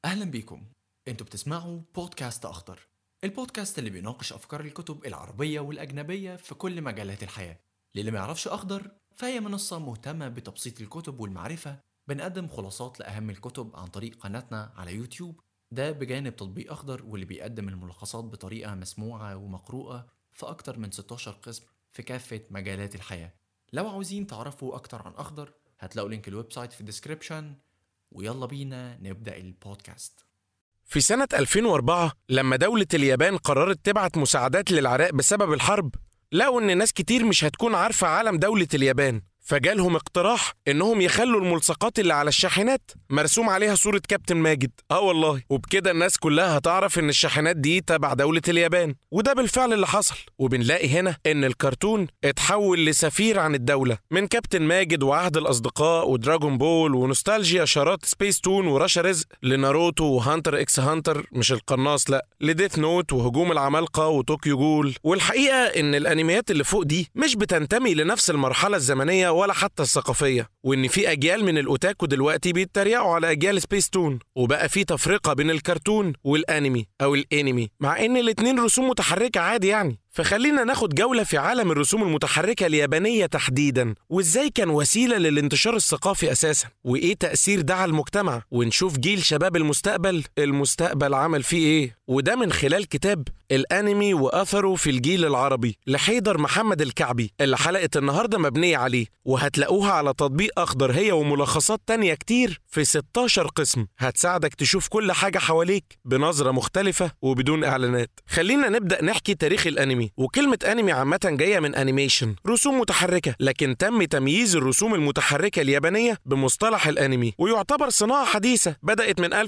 أهلا بيكم انتوا بتسمعوا بودكاست أخضر البودكاست اللي بيناقش أفكار الكتب العربية والأجنبية في كل مجالات الحياة للي ما يعرفش أخضر فهي منصة مهتمة بتبسيط الكتب والمعرفة بنقدم خلاصات لأهم الكتب عن طريق قناتنا على يوتيوب ده بجانب تطبيق أخضر واللي بيقدم الملخصات بطريقة مسموعة ومقروءة في أكتر من 16 قسم في كافة مجالات الحياة لو عاوزين تعرفوا أكتر عن أخضر هتلاقوا لينك الويب سايت في الديسكريبشن ويلا بينا نبدأ البودكاست في سنة 2004 لما دولة اليابان قررت تبعت مساعدات للعراق بسبب الحرب لقوا إن ناس كتير مش هتكون عارفة عالم دولة اليابان فجالهم اقتراح انهم يخلوا الملصقات اللي على الشاحنات مرسوم عليها صورة كابتن ماجد اه والله وبكده الناس كلها هتعرف ان الشاحنات دي تبع دولة اليابان وده بالفعل اللي حصل وبنلاقي هنا ان الكرتون اتحول لسفير عن الدولة من كابتن ماجد وعهد الاصدقاء ودراجون بول ونوستالجيا شارات سبيس تون ورشا رزق لناروتو وهانتر اكس هانتر مش القناص لا لديث نوت وهجوم العمالقة وطوكيو جول والحقيقة ان الانميات اللي فوق دي مش بتنتمي لنفس المرحلة الزمنية ولا حتى الثقافية وإن في أجيال من الأوتاكو دلوقتي بيتريقوا على أجيال سبيس تون وبقى في تفرقة بين الكرتون والأنمي أو الأنمي مع إن الاتنين رسوم متحركة عادي يعني فخلينا ناخد جولة في عالم الرسوم المتحركة اليابانية تحديدا وإزاي كان وسيلة للانتشار الثقافي أساسا وإيه تأثير ده على المجتمع ونشوف جيل شباب المستقبل المستقبل عمل فيه إيه وده من خلال كتاب الأنمي وأثره في الجيل العربي لحيدر محمد الكعبي اللي حلقة النهاردة مبنية عليه وهتلاقوها على تطبيق أخضر هي وملخصات تانية كتير في 16 قسم هتساعدك تشوف كل حاجة حواليك بنظرة مختلفة وبدون إعلانات خلينا نبدأ نحكي تاريخ الأنمي وكلمة أنمي عامة جاية من أنيميشن رسوم متحركة لكن تم تمييز الرسوم المتحركة اليابانية بمصطلح الأنمي ويعتبر صناعة حديثة بدأت من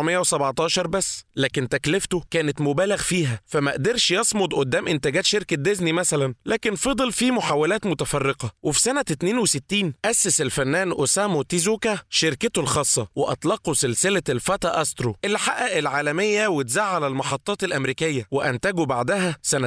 1917 بس لكن تكلفته كانت مبالغ فيها فما قدرش يصمد قدام إنتاجات شركة ديزني مثلا لكن فضل في محاولات متفرقة وفي سنة 62 أسس الفنان أوسامو تيزوكا شركته الخاصة وأطلقوا سلسلة الفتى أسترو اللي حقق العالمية واتذاع على المحطات الأمريكية وأنتجوا بعدها سنة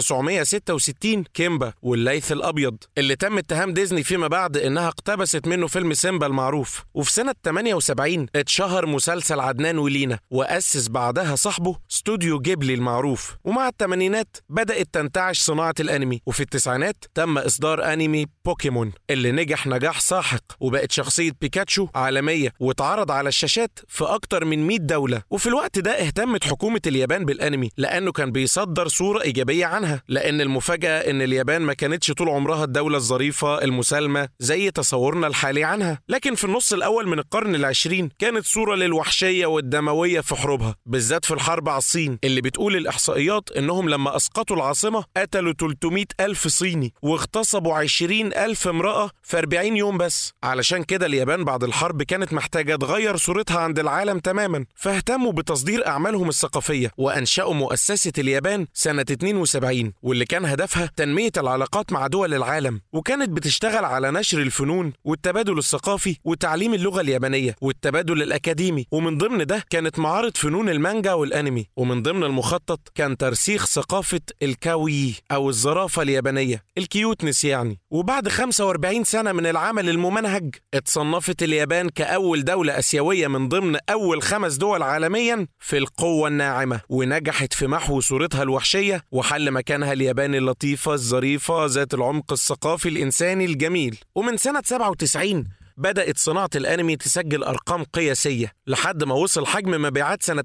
1966 كيمبا والليث الأبيض اللي تم اتهام ديزني فيما بعد إنها اقتبست منه فيلم سيمبا المعروف وفي سنة 78 اتشهر مسلسل عدنان ولينا وأسس بعدها صاحبه استوديو جيبلي المعروف ومع الثمانينات بدأت تنتعش صناعة الأنمي وفي التسعينات تم إصدار أنمي بوكيمون اللي نجح نجاح ساحق وبقت شخصية بيكاتشو عالمية واتعرض على الشاشات في أكتر من 100 دولة وفي الوقت ده اهتمت حكومة اليابان بالأنمي لأنه كان بيصدر صورة إيجابية عنها لأن المفاجأة إن اليابان ما كانتش طول عمرها الدولة الظريفة المسالمة زي تصورنا الحالي عنها لكن في النص الأول من القرن العشرين كانت صورة للوحشية والدموية في حروبها بالذات في الحرب على الصين اللي بتقول الإحصائيات إنهم لما أسقطوا العاصمة قتلوا 300 ألف صيني واغتصبوا 20 ألف امرأة في 40 يوم بس علشان كده اليابان بعد الحرب كانت محتاجة تغير صورتها عند العالم تماما فاهتموا بتصدير أعمالهم الثقافية وأنشأوا مؤسسة اليابان سنة 72 واللي كان هدفها تنمية العلاقات مع دول العالم وكانت بتشتغل على نشر الفنون والتبادل الثقافي وتعليم اللغة اليابانية والتبادل الأكاديمي ومن ضمن ده كانت معارض فنون المانجا والأنمي ومن ضمن المخطط كان ترسيخ ثقافة الكاوي أو الزرافة اليابانية الكيوتنس يعني وبعد 45 سنة من العمل الممنهج اتصنفت اليابان كأول دولة آسيوية من ضمن أول خمس دول عالميا في القوة الناعمة ونجحت في محو صورتها الوحشية وحل مكانها اليابان اللطيفة الظريفة ذات العمق الثقافي الإنساني الجميل ومن سنة 97 بدأت صناعة الأنمي تسجل أرقام قياسية لحد ما وصل حجم مبيعات سنة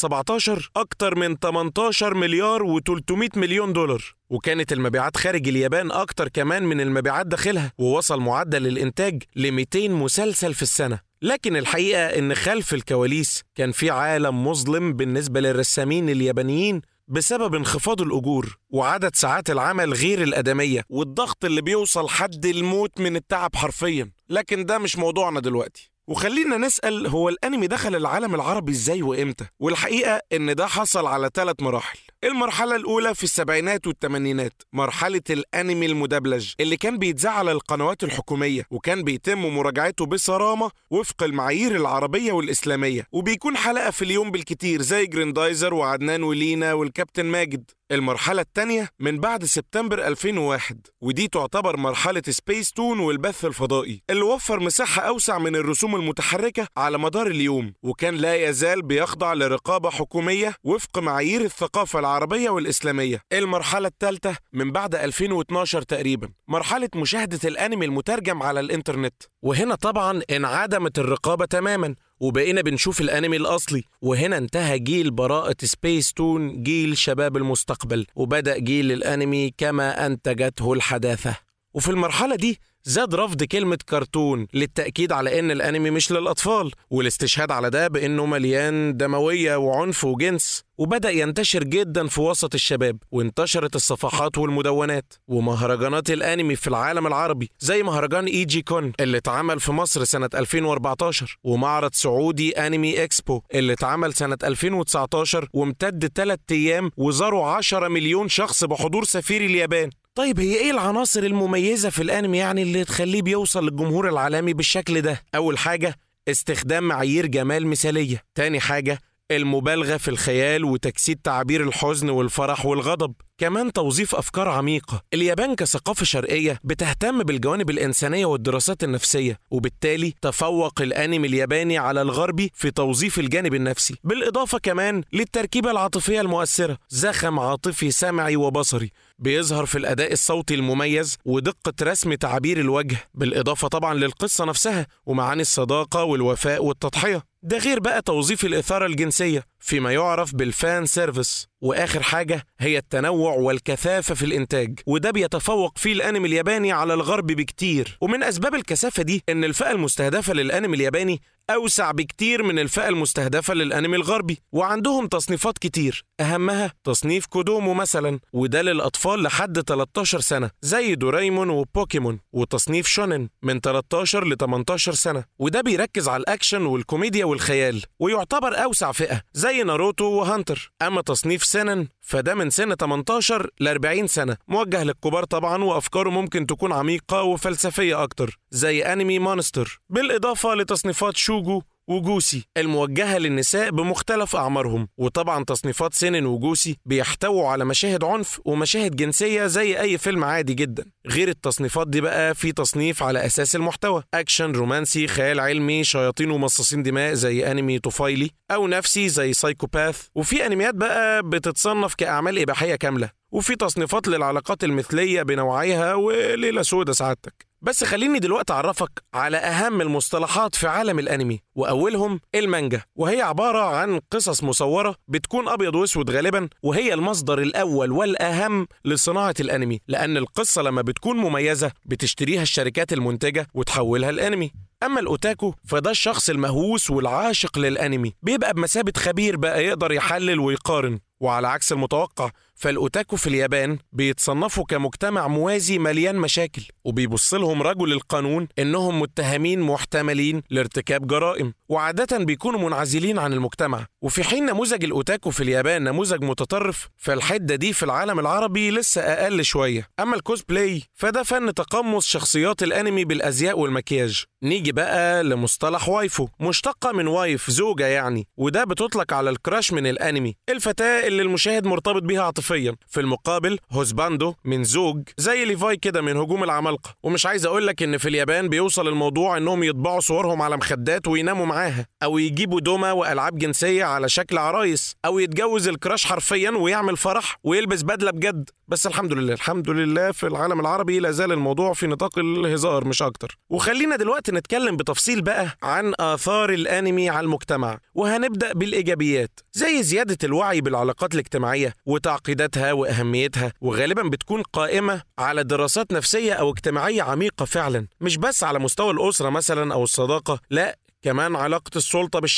2017 أكتر من 18 مليار و300 مليون دولار وكانت المبيعات خارج اليابان أكتر كمان من المبيعات داخلها ووصل معدل الإنتاج ل 200 مسلسل في السنة لكن الحقيقة إن خلف الكواليس كان في عالم مظلم بالنسبة للرسامين اليابانيين بسبب انخفاض الأجور وعدد ساعات العمل غير الآدمية والضغط اللي بيوصل حد الموت من التعب حرفيا لكن ده مش موضوعنا دلوقتي وخلينا نسأل هو الأنمي دخل العالم العربي إزاي وإمتى والحقيقة إن ده حصل على ثلاث مراحل المرحلة الأولى في السبعينات والثمانينات مرحلة الأنمي المدبلج اللي كان بيتذاع على القنوات الحكومية وكان بيتم مراجعته بصرامة وفق المعايير العربية والإسلامية وبيكون حلقة في اليوم بالكتير زي جريندايزر وعدنان ولينا والكابتن ماجد المرحلة الثانية من بعد سبتمبر 2001 ودي تعتبر مرحلة سبيس تون والبث الفضائي اللي وفر مساحة أوسع من الرسوم المتحركة على مدار اليوم وكان لا يزال بيخضع لرقابة حكومية وفق معايير الثقافة العربية والإسلامية المرحلة الثالثة من بعد 2012 تقريبا مرحلة مشاهدة الأنمي المترجم على الإنترنت وهنا طبعا انعدمت الرقابة تماما وبقينا بنشوف الانمي الاصلي وهنا انتهى جيل براءة سبيس تون جيل شباب المستقبل وبدأ جيل الانمي كما انتجته الحداثة وفي المرحلة دي زاد رفض كلمة كرتون للتأكيد على إن الأنمي مش للأطفال والاستشهاد على ده بإنه مليان دموية وعنف وجنس وبدأ ينتشر جدا في وسط الشباب وانتشرت الصفحات والمدونات ومهرجانات الأنمي في العالم العربي زي مهرجان إي جي كون اللي اتعمل في مصر سنة 2014 ومعرض سعودي أنمي إكسبو اللي اتعمل سنة 2019 وامتد 3 أيام وزاروا 10 مليون شخص بحضور سفير اليابان طيب هي ايه العناصر المميزة في الانمي يعني اللي تخليه بيوصل للجمهور العالمي بالشكل ده؟ أول حاجة استخدام معايير جمال مثالية، تاني حاجة المبالغة في الخيال وتجسيد تعابير الحزن والفرح والغضب كمان توظيف أفكار عميقة اليابان كثقافة شرقية بتهتم بالجوانب الإنسانية والدراسات النفسية وبالتالي تفوق الأنمي الياباني على الغربي في توظيف الجانب النفسي بالإضافة كمان للتركيبة العاطفية المؤثرة زخم عاطفي سمعي وبصري بيظهر في الأداء الصوتي المميز ودقة رسم تعابير الوجه بالإضافة طبعا للقصة نفسها ومعاني الصداقة والوفاء والتضحية ده غير بقى توظيف الإثارة الجنسية فيما يعرف بالفان سيرفيس وآخر حاجة هي التنوع والكثافة في الإنتاج وده بيتفوق فيه الأنمي الياباني على الغرب بكتير ومن أسباب الكثافة دي إن الفئة المستهدفة للأنمي الياباني أوسع بكتير من الفئة المستهدفة للأنمي الغربي وعندهم تصنيفات كتير أهمها تصنيف كودومو مثلا وده للأطفال لحد 13 سنة زي دورايمون وبوكيمون وتصنيف شونن من 13 ل 18 سنة وده بيركز على الأكشن والكوميديا والخيال ويعتبر أوسع فئة زي ناروتو وهانتر أما تصنيف سنن فده من سن 18 ل 40 سنة موجه للكبار طبعا وأفكاره ممكن تكون عميقة وفلسفية أكتر زي أنمي مونستر بالإضافة لتصنيفات شوجو وجوسي الموجهة للنساء بمختلف أعمارهم وطبعا تصنيفات سنن وجوسي بيحتووا على مشاهد عنف ومشاهد جنسية زي أي فيلم عادي جدا غير التصنيفات دي بقى في تصنيف على أساس المحتوى أكشن رومانسي خيال علمي شياطين ومصاصين دماء زي أنمي طفيلي أو نفسي زي سايكوباث وفي أنميات بقى بتتصنف كأعمال إباحية كاملة وفي تصنيفات للعلاقات المثلية بنوعيها وليلة سودة سعادتك بس خليني دلوقتي أعرفك على أهم المصطلحات في عالم الأنمي وأولهم المانجا وهي عبارة عن قصص مصورة بتكون أبيض وأسود غالبا وهي المصدر الأول والأهم لصناعة الأنمي لأن القصة لما بتكون مميزة بتشتريها الشركات المنتجة وتحولها الأنمي أما الأوتاكو فده الشخص المهووس والعاشق للأنمي بيبقى بمثابة خبير بقى يقدر يحلل ويقارن وعلى عكس المتوقع فالأوتاكو في اليابان بيتصنفوا كمجتمع موازي مليان مشاكل وبيبص لهم رجل القانون إنهم متهمين محتملين لارتكاب جرائم وعادة بيكونوا منعزلين عن المجتمع وفي حين نموذج الأوتاكو في اليابان نموذج متطرف فالحدة دي في العالم العربي لسه أقل شوية أما الكوسبلاي فده فن تقمص شخصيات الأنمي بالأزياء والمكياج نيجي بقى لمصطلح وايفو مشتقة من وايف زوجة يعني وده بتطلق على الكراش من الأنمي الفتاة اللي المشاهد مرتبط بيها عاطفيا في المقابل هوزباندو من زوج زي ليفاي كده من هجوم العمالقة ومش عايز أقول لك إن في اليابان بيوصل الموضوع إنهم يطبعوا صورهم على مخدات ويناموا معاها أو يجيبوا دومة وألعاب جنسية على شكل عرايس أو يتجوز الكراش حرفيا ويعمل فرح ويلبس بدلة بجد بس الحمد لله الحمد لله في العالم العربي لا زال الموضوع في نطاق الهزار مش أكتر وخلينا دلوقتي نتكلم بتفصيل بقى عن آثار الأنمي على المجتمع وهنبدأ بالإيجابيات زي زيادة الوعي بالعلاقات الاجتماعية وتعقيداتها وأهميتها وغالبا بتكون قائمة على دراسات نفسية أو اجتماعية عميقة فعلا مش بس على مستوى الأسرة مثلا أو الصداقة لا كمان علاقة السلطة بالشعب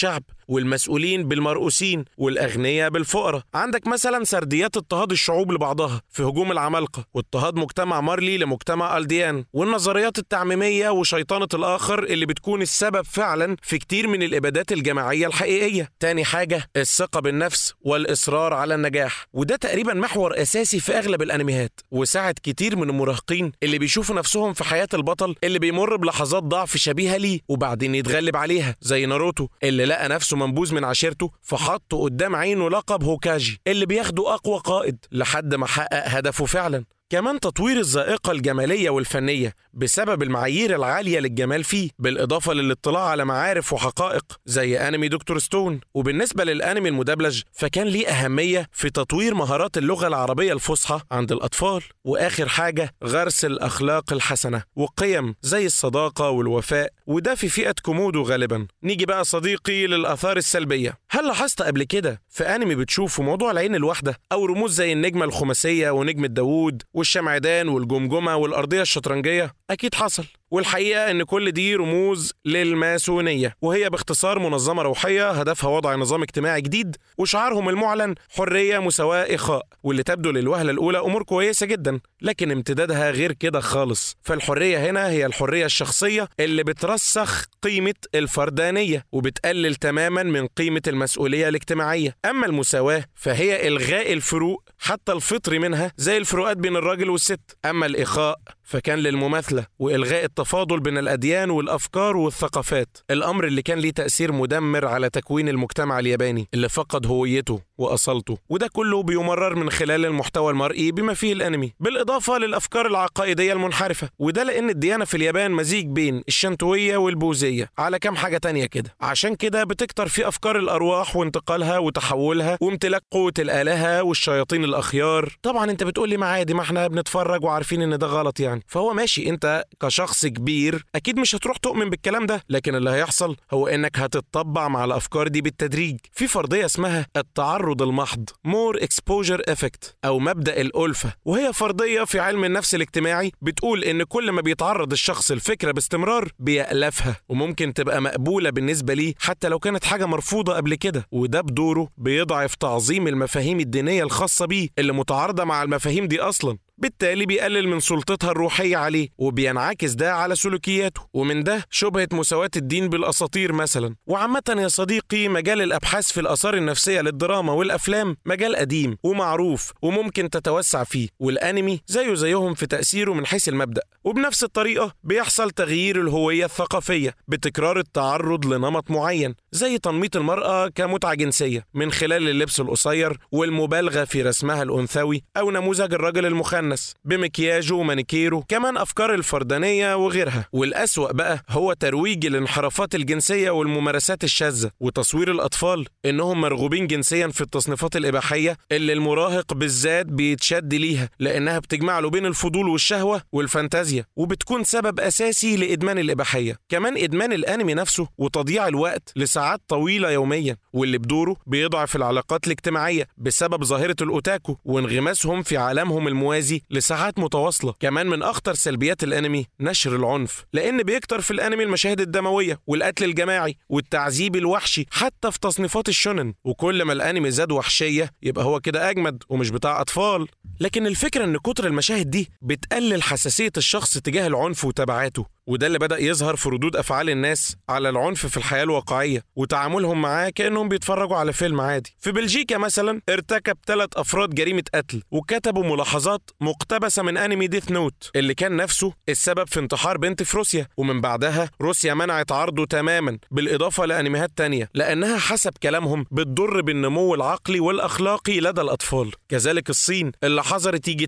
والمسؤولين بالمرؤوسين والأغنياء بالفقراء عندك مثلا سرديات اضطهاد الشعوب لبعضها في هجوم العمالقة واضطهاد مجتمع مارلي لمجتمع ألديان والنظريات التعميمية وشيطنة الآخر اللي بتكون السبب فعلا في كتير من الإبادات الجماعية الحقيقية تاني حاجة الثقة بالنفس والإصرار على النجاح وده تقريبا محور أساسي في أغلب الأنميات وساعد كتير من المراهقين اللي بيشوفوا نفسهم في حياة البطل اللي بيمر بلحظات ضعف شبيهة ليه وبعدين يتغلب عليها زي ناروتو اللي لقى نفسه منبوذ من عشيرته فحط قدام عينه لقب هوكاجي اللي بياخده أقوى قائد لحد ما حقق هدفه فعلا كمان تطوير الذائقة الجمالية والفنية بسبب المعايير العالية للجمال فيه بالإضافة للاطلاع على معارف وحقائق زي أنمي دكتور ستون وبالنسبة للأنمي المدبلج فكان ليه أهمية في تطوير مهارات اللغة العربية الفصحى عند الأطفال وآخر حاجة غرس الأخلاق الحسنة وقيم زي الصداقة والوفاء وده في فئة كومودو غالبا نيجي بقى صديقي للآثار السلبية هل لاحظت قبل كده في أنمي بتشوفه موضوع العين الواحدة أو رموز زي النجمة الخماسية ونجمة داوود والشمعدان والجمجمة والأرضية الشطرنجية أكيد حصل والحقيقة إن كل دي رموز للماسونية وهي باختصار منظمة روحية هدفها وضع نظام اجتماعي جديد وشعارهم المعلن حرية مساواة إخاء واللي تبدو للوهلة الأولى أمور كويسة جدا لكن امتدادها غير كده خالص فالحرية هنا هي الحرية الشخصية اللي بترسخ قيمة الفردانية وبتقلل تماما من قيمة المسؤولية الاجتماعية أما المساواة فهي إلغاء الفروق حتى الفطري منها زي الفروقات بين الراجل والست أما الإخاء فكان للمماثلة وإلغاء التفاضل بين الأديان والأفكار والثقافات الأمر اللي كان ليه تأثير مدمر على تكوين المجتمع الياباني اللي فقد هويته وأصالته وده كله بيمرر من خلال المحتوى المرئي بما فيه الأنمي بالإضافة للأفكار العقائدية المنحرفة وده لأن الديانة في اليابان مزيج بين الشنتوية والبوذية على كام حاجة تانية كده عشان كده بتكتر في أفكار الأرواح وانتقالها وتحولها وامتلاك قوة الآلهة والشياطين الأخيار طبعا أنت بتقولي ما عادي ما احنا بنتفرج وعارفين إن ده غلط يعني فهو ماشي أنت كشخص كبير أكيد مش هتروح تؤمن بالكلام ده لكن اللي هيحصل هو إنك هتتطبع مع الأفكار دي بالتدريج في فرضية اسمها التعرض المحض مور اكسبوجر افكت او مبدا الالفه وهي فرضيه في علم النفس الاجتماعي بتقول ان كل ما بيتعرض الشخص الفكره باستمرار بيألفها وممكن تبقى مقبوله بالنسبه ليه حتى لو كانت حاجه مرفوضه قبل كده وده بدوره بيضعف تعظيم المفاهيم الدينيه الخاصه بيه اللي متعارضه مع المفاهيم دي اصلا بالتالي بيقلل من سلطتها الروحية عليه وبينعكس ده على سلوكياته ومن ده شبهة مساواة الدين بالأساطير مثلا وعامة يا صديقي مجال الأبحاث في الآثار النفسية للدراما والأفلام مجال قديم ومعروف وممكن تتوسع فيه والأنمي زيه زيهم في تأثيره من حيث المبدأ وبنفس الطريقة بيحصل تغيير الهوية الثقافية بتكرار التعرض لنمط معين زي تنميط المرأة كمتعة جنسية من خلال اللبس القصير والمبالغة في رسمها الأنثوي أو نموذج الرجل المخنث بمكياجه ومانيكيره كمان أفكار الفردانية وغيرها والأسوأ بقى هو ترويج الانحرافات الجنسية والممارسات الشاذة وتصوير الأطفال إنهم مرغوبين جنسيا في التصنيفات الإباحية اللي المراهق بالذات بيتشد ليها لأنها بتجمع له بين الفضول والشهوة والفانتازيا وبتكون سبب أساسي لإدمان الإباحية كمان إدمان الأنمي نفسه وتضييع الوقت لساعات طويلة يوميا واللي بدوره بيضعف العلاقات الاجتماعية بسبب ظاهرة الأوتاكو وانغماسهم في عالمهم الموازي لساعات متواصلة كمان من أخطر سلبيات الأنمي نشر العنف لأن بيكتر في الأنمي المشاهد الدموية والقتل الجماعي والتعذيب الوحشي حتى في تصنيفات الشونن وكل ما الأنمي زاد وحشية يبقى هو كده أجمد ومش بتاع أطفال لكن الفكرة إن كتر المشاهد دي بتقلل حساسية الشخص تجاه العنف وتبعاته وده اللي بدأ يظهر في ردود أفعال الناس على العنف في الحياة الواقعية وتعاملهم معاه كأنهم بيتفرجوا على فيلم عادي في بلجيكا مثلا ارتكب ثلاث أفراد جريمة قتل وكتبوا ملاحظات مقتبسة من أنمي ديث نوت اللي كان نفسه السبب في انتحار بنت في روسيا ومن بعدها روسيا منعت عرضه تماما بالإضافة لأنميات تانية لأنها حسب كلامهم بتضر بالنمو العقلي والأخلاقي لدى الأطفال كذلك الصين اللي حظرت يجي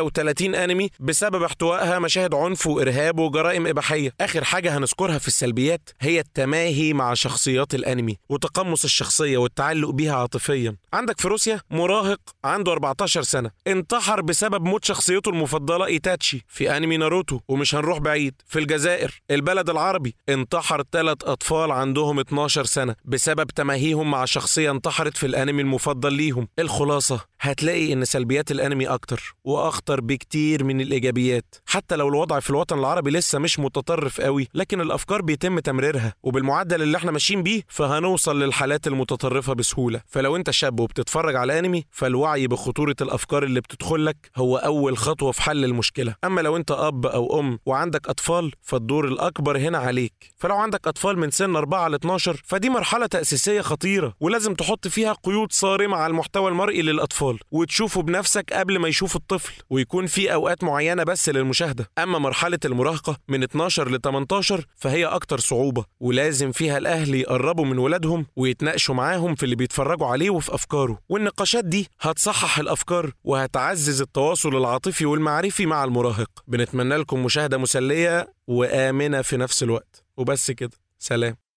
38 أنمي بسبب احتوائها مشاهد عنف وإرهاب وجرائم إباحية آخر حاجة هنذكرها في السلبيات هي التماهي مع شخصيات الأنمي وتقمص الشخصية والتعلق بيها عاطفيا عندك في روسيا مراهق عنده 14 سنة انتحر بسبب موت شخصيته المفضلة إيتاتشي في أنمي ناروتو ومش هنروح بعيد في الجزائر البلد العربي انتحر ثلاث أطفال عندهم 12 سنة بسبب تماهيهم مع شخصية انتحرت في الأنمي المفضل ليهم الخلاصة هتلاقي إن سلبيات الأنمي أكتر وأخطر بكتير من الإيجابيات حتى لو الوضع في الوطن العربي لسه مش متطرف قوي لكن الافكار بيتم تمريرها وبالمعدل اللي احنا ماشيين بيه فهنوصل للحالات المتطرفه بسهوله فلو انت شاب وبتتفرج على انمي فالوعي بخطوره الافكار اللي بتدخل لك هو اول خطوه في حل المشكله اما لو انت اب او ام وعندك اطفال فالدور الاكبر هنا عليك فلو عندك اطفال من سن 4 ل 12 فدي مرحله تاسيسيه خطيره ولازم تحط فيها قيود صارمه على المحتوى المرئي للاطفال وتشوفه بنفسك قبل ما يشوف الطفل ويكون في اوقات معينه بس للمشاهده اما مرحله المراهقه من 12 ل 18 فهي اكتر صعوبه ولازم فيها الاهل يقربوا من ولادهم ويتناقشوا معاهم في اللي بيتفرجوا عليه وفي افكاره والنقاشات دي هتصحح الافكار وهتعزز التواصل العاطفي والمعرفي مع المراهق بنتمنى لكم مشاهده مسليه وامنه في نفس الوقت وبس كده سلام